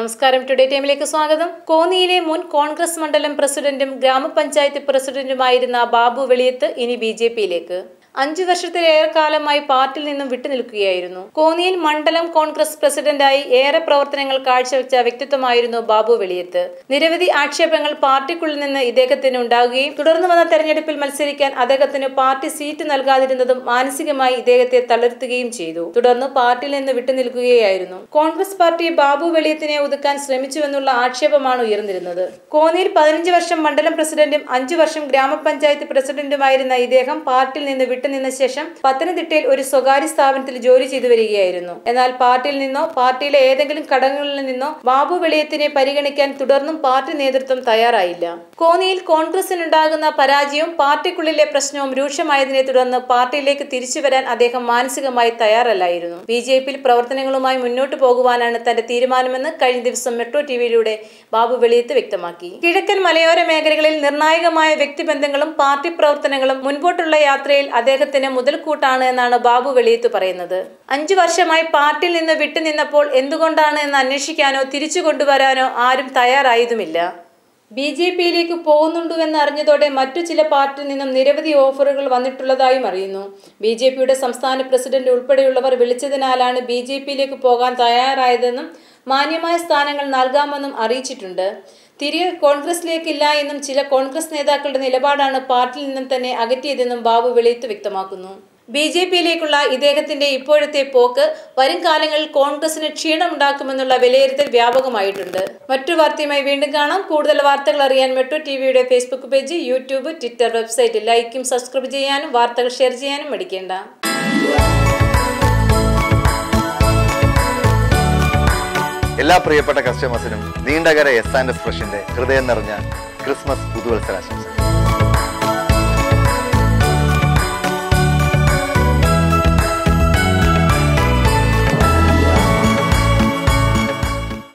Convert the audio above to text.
നമസ്കാരം ടുഡേ ടൈമിലേക്ക് സ്വാഗതം കോന്നിയിലെ മുൻ കോൺഗ്രസ് മണ്ഡലം പ്രസിഡന്റും ഗ്രാമപഞ്ചായത്ത് പ്രസിഡന്റുമായിരുന്ന ബാബു വെളിയത്ത് ഇനി ബി ജെ പിയിലേക്ക് അഞ്ചു വർഷത്തിലേറെ കാലമായി പാർട്ടിയിൽ നിന്നും വിട്ടുനിൽക്കുകയായിരുന്നു കോന്നിയിൽ മണ്ഡലം കോൺഗ്രസ് പ്രസിഡന്റായി ഏറെ പ്രവർത്തനങ്ങൾ കാഴ്ചവെച്ച വ്യക്തിത്വമായിരുന്നു ബാബു വെളിയത്ത് നിരവധി ആക്ഷേപങ്ങൾ പാർട്ടിക്കുള്ളിൽ നിന്ന് ഇദ്ദേഹത്തിന് ഉണ്ടാവുകയും തുടർന്ന് വന്ന തെരഞ്ഞെടുപ്പിൽ മത്സരിക്കാൻ അദ്ദേഹത്തിന് പാർട്ടി സീറ്റ് നൽകാതിരുന്നതും മാനസികമായി ഇദ്ദേഹത്തെ തളർത്തുകയും ചെയ്തു തുടർന്ന് പാർട്ടിയിൽ നിന്ന് വിട്ടുനിൽക്കുകയായിരുന്നു കോൺഗ്രസ് പാർട്ടി ബാബു വെളിയത്തിനെ ഒതുക്കാൻ ശ്രമിച്ചുവെന്നുള്ള ആക്ഷേപമാണ് ഉയർന്നിരുന്നത് കോന്നിയിൽ പതിനഞ്ച് വർഷം മണ്ഡലം പ്രസിഡന്റും അഞ്ചു വർഷം ഗ്രാമപഞ്ചായത്ത് പ്രസിഡന്റുമായിരുന്ന ഇദ്ദേഹം പാർട്ടിയിൽ നിന്ന് വിട്ടുനിന്ന ശേഷം പത്തനംതിട്ടയിൽ ഒരു സ്വകാര്യ സ്ഥാപനത്തിൽ ജോലി ചെയ്തു വരികയായിരുന്നു എന്നാൽ പാർട്ടിയിൽ നിന്നോ പാർട്ടിയിലെ ഏതെങ്കിലും ഘടകങ്ങളിൽ നിന്നോ ബാബു വെളിയത്തിനെ പരിഗണിക്കാൻ തുടർന്നും പാർട്ടി നേതൃത്വം തയ്യാറായില്ല കോന്നിയിൽ കോൺഗ്രസിനുണ്ടാകുന്ന പരാജയവും പാർട്ടിക്കുള്ളിലെ പ്രശ്നവും രൂക്ഷമായതിനെ തുടർന്ന് പാർട്ടിയിലേക്ക് തിരിച്ചു വരാൻ അദ്ദേഹം മാനസികമായി തയ്യാറല്ലായിരുന്നു ബി ജെ പിയിൽ പ്രവർത്തനങ്ങളുമായി മുന്നോട്ട് പോകുവാനാണ് തന്റെ തീരുമാനമെന്ന് കഴിഞ്ഞ ദിവസം മെട്രോ ടിവിയിലൂടെ ബാബു വെളിയത്ത് വ്യക്തമാക്കി കിഴക്കൻ മലയോര മേഖലകളിൽ നിർണായകമായ വ്യക്തിബന്ധങ്ങളും പാർട്ടി പ്രവർത്തനങ്ങളും മുൻപോട്ടുള്ള യാത്രയിൽ അദ്ദേഹത്തിന് മുതൽക്കൂട്ടാണ് എന്നാണ് ബാബു വെളിയത്ത് പറയുന്നത് അഞ്ചു വർഷമായി പാർട്ടിയിൽ നിന്ന് വിട്ടുനിന്നപ്പോൾ എന്തുകൊണ്ടാണ് എന്ന് അന്വേഷിക്കാനോ തിരിച്ചു കൊണ്ടുവരാനോ ആരും തയ്യാറായതുമില്ല ബി ജെ പിയിലേക്ക് പോകുന്നുണ്ടുവെന്ന് അറിഞ്ഞതോടെ മറ്റു ചില പാർട്ടിയിൽ നിന്നും നിരവധി ഓഫറുകൾ വന്നിട്ടുള്ളതായും അറിയുന്നു ബി ജെ പിയുടെ സംസ്ഥാന പ്രസിഡന്റ് ഉൾപ്പെടെയുള്ളവർ വിളിച്ചതിനാലാണ് ബി ജെ പിയിലേക്ക് പോകാൻ തയ്യാറായതെന്നും മാന്യമായ സ്ഥാനങ്ങൾ നൽകാമെന്നും അറിയിച്ചിട്ടുണ്ട് തിരികെ കോൺഗ്രസിലേക്കില്ല എന്നും ചില കോൺഗ്രസ് നേതാക്കളുടെ നിലപാടാണ് പാർട്ടിയിൽ നിന്നും തന്നെ അകറ്റിയതെന്നും ബാബു വെളിയത്ത് വ്യക്തമാക്കുന്നു ബി ജെ പിയിലേക്കുള്ള ഇദ്ദേഹത്തിന്റെ ഇപ്പോഴത്തെ പോക്ക് വരും കാലങ്ങളിൽ കോൺഗ്രസിന് ക്ഷീണമുണ്ടാക്കുമെന്നുള്ള വിലയിരുത്തൽ വ്യാപകമായിട്ടുണ്ട് മറ്റു വാർത്തയുമായി വീണ്ടും കാണാം കൂടുതൽ വാർത്തകൾ അറിയാൻ മെട്രോ ടിവിയുടെ Facebook page YouTube Twitter website ലൈക്കും സബ്സ്ക്രൈബ് ചെയ്യാനും വാർത്തകൾ ഷെയർ ചെയ്യാനും മടിക്കേണ്ട എല്ലാ പ്രിയപ്പെട്ട കസ്റ്റമേഴ്സിനും നീണ്ടകര എസ് ആൻഡ് എസ് ഫ്രഷിന്റെ ഹൃദയം നിറഞ്ഞ ക്രിസ്മസ് പുതുവത്സരാശംസകൾ